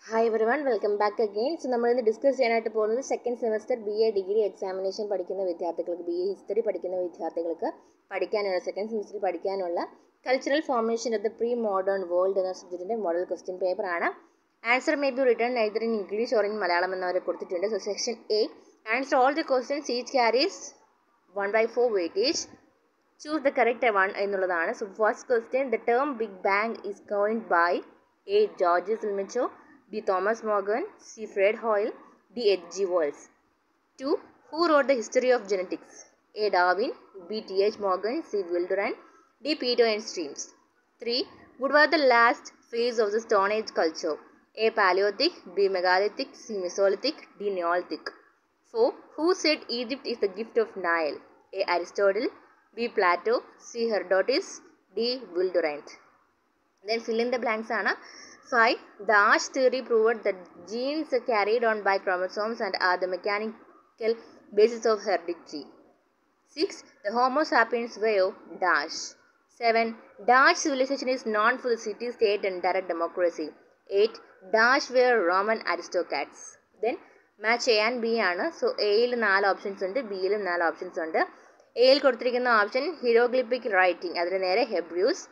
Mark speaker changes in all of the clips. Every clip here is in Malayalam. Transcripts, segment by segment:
Speaker 1: Hi everyone welcome back again so നമ്മളിന്ന് ഡിസ്കസ് ചെയ്യാനായിട്ട് പോകുന്നത് second semester B A degree examination പഠിക്കുന്ന വിദ്യാർത്ഥികൾക്ക് ബി എ ഹിസ്റ്ററി പഠിക്കുന്ന വിദ്യാർത്ഥികൾക്ക് പഠിക്കാനുള്ള സെക്കൻഡ് സെമസ്റ്ററിൽ പഠിക്കാനുള്ള cultural formation of the pre modern world എന്ന സബ്ജക്റ്റിൻ്റെ മോഡൽ ക്വസ്റ്റ്യൻ പേപ്പറാണ് answer may be written either in English or in Malayalam എന്നവർ കൊടുത്തിട്ടുണ്ട് so section A answer all the questions each carries one by four weightage choose the correct one എന്നുള്ളതാണ് so first question the term big bang is coined by A George Silmicho B Thomas Morgan C Fred Hoyle D H G Wells to who wrote the history of genetics A Darwin B T H Morgan C Will Durant D പീറ്റോ ആൻഡ് സ്ട്രീംസ് three would war the last phase of the Stone Age culture? A. Paleolithic, B. Megalithic, C. Mesolithic, D. Neolithic. 4. Who said Egypt is the gift of Nile? A. Aristotle, B. Plato, C. Herodotus, D. Wildurant. Then fill in the blanks ആണ് 5. The Ash theory proved that genes are carried on by chromosomes and are the mechanical basis of heredity. 6. The Homo sapiens were dash. 7. Dash civilization is known for the city state and direct democracy. 8. Dash were Roman aristocrats. Then match A and B ആണ് സോ എയിൽ നാല് ഓപ്ഷൻസ് ഉണ്ട് ബിയിലും നാല് ഓപ്ഷൻസ് ഉണ്ട് എയിൽ കൊടുത്തിരിക്കുന്ന ഓപ്ഷൻ ഹീറോഗ്ലിപ്പിക് റൈറ്റിംഗ് അതിന് നേരെ ഹെബ്രൂസ്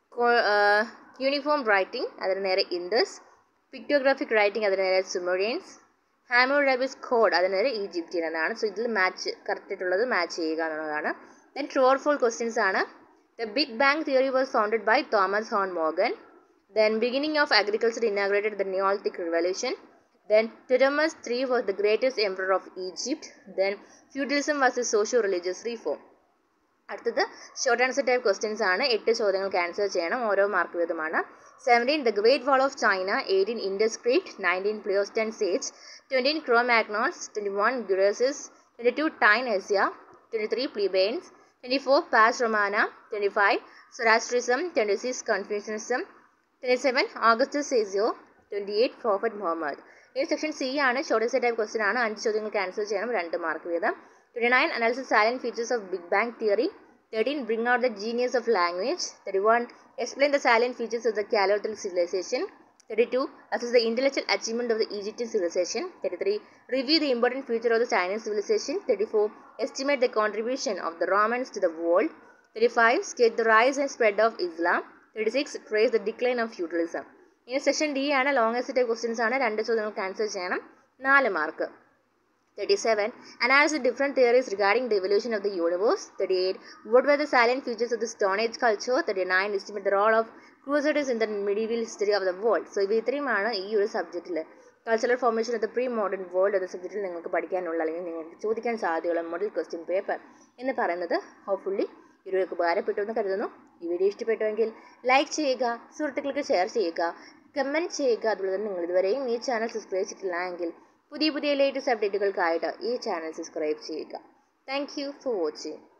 Speaker 1: യൂണിഫോം റൈറ്റിംഗ് അതിന് നേരെ ഇൻഡസ് പിക്ടോഗ്രാഫിക് റൈറ്റിംഗ് അതിന് നേരെ സുമോറിയൻസ് ഹാമോറബിസ് കോഡ് അതിന് നേരെ ഈജിപ്ഷ്യൻ എന്നാണ് സോ ഇതിൽ മാച്ച് കറക്റ്റ് ആയിട്ടുള്ളത് മാച്ച് ചെയ്യുക എന്നുള്ളതാണ് then true or false questions ആണ് the big bang theory was founded by Thomas Hunt Morgan then beginning of agriculture inaugurated the Neolithic revolution Then Ptolemy III was the greatest emperor of Egypt. Then feudalism was a socio-religious reform. അടുത്തത് ഷോർട്ട് ആൻസർ ടൈപ്പ് ക്വസ്റ്റ്യൻസ് ആണ് എട്ട് ചോദ്യങ്ങൾക്ക് ആൻസർ ചെയ്യണം ഓരോ മാർക്ക് വീതമാണ് seventeen the Great Wall of China eighteen Indus Crete nineteen Pleistocene age twenty Cro-Magnons twenty one ഗ്യൂറസിസ് ട്വൻറ്റി ടു ടൈൻ എസിയ twenty three plebeians twenty four Pax Romana twenty five Zoroastrianism twenty six Confucianism twenty seven August സേസിയോ ട്വൻറ്റി എയ്റ്റ് പ്രോഫറ്റ് മുഹമ്മദ് ഈ സെക്ഷൻ സി ആണ് ഷോർട്ടസ്റ്റ് ടൈപ്പ് ക്വസ്റ്റൻ ആണ് അഞ്ച് ചോദ്യങ്ങൾക്ക് ആൻസർ ചെയ്യണം രണ്ട് മാർക്ക് വീതം twenty nine analysis salient features of big bang theory thirteen bring out the genius of language thirty one explain the salient features of the കാലോത്തൽ civilization thirty two assess the intellectual achievement of the Egyptian civilization thirty three review the important future of the Chinese civilization thirty four estimate the contribution of the Romans to the world thirty five sketch the rise and spread of Islam thirty six trace the decline of feudalism ഇനി സെഷൻ ഡി ആണ് ലോങ്ങസ്റ്റ് ടൈപ്പ് ക്വസ്റ്റ്യൻസ് ആണ് രണ്ട് ചോദ്യങ്ങൾക്ക് ആൻസർ ചെയ്യണം നാല് mark thirty seven analysis different theories regarding the evolution of the universe thirty eight what were the salient features of the stone age culture thirty nine estimate the role of crusaders in the medieval history of the world so ഇവ ഇത്രയുമാണ് ഈ ഒരു സബ്ജക്റ്റിൽ cultural formation of the pre modern world എന്ന സബ്ജക്റ്റിൽ നിങ്ങൾക്ക് പഠിക്കാനുള്ള അല്ലെങ്കിൽ നിങ്ങൾക്ക് ചോദിക്കാൻ സാധ്യതയുള്ള മോഡൽ ക്വസ്റ്റ്യൻ പേപ്പർ എന്ന് പറയുന്നത് ഹോപ്പ്ഫുള്ളി ഇരുവർക്ക് ഉപകാരപ്പെട്ടു എന്ന് കരുതുന്നു ഈ വീഡിയോ ഇഷ്ടപ്പെട്ടുവെങ്കിൽ ലൈക്ക് ചെയ്യുക സുഹൃത്തുക്കൾക്ക് ഷെയർ ചെയ്യുക കമൻറ്റ് ചെയ്യുക അതുപോലെ തന്നെ നിങ്ങൾ ഇതുവരെയും ഈ ചാനൽ സബ്സ്ക്രൈബ് ചെയ്തിട്ടില്ല എങ്കിൽ പുതിയ പുതിയ ലേറ്റസ്റ്റ് അപ്ഡേറ്റുകൾക്കായിട്ട് ഈ ചാനൽ സബ്സ്ക്രൈബ് ചെയ്യുക താങ്ക് യു ഫോർ വാച്ചിങ്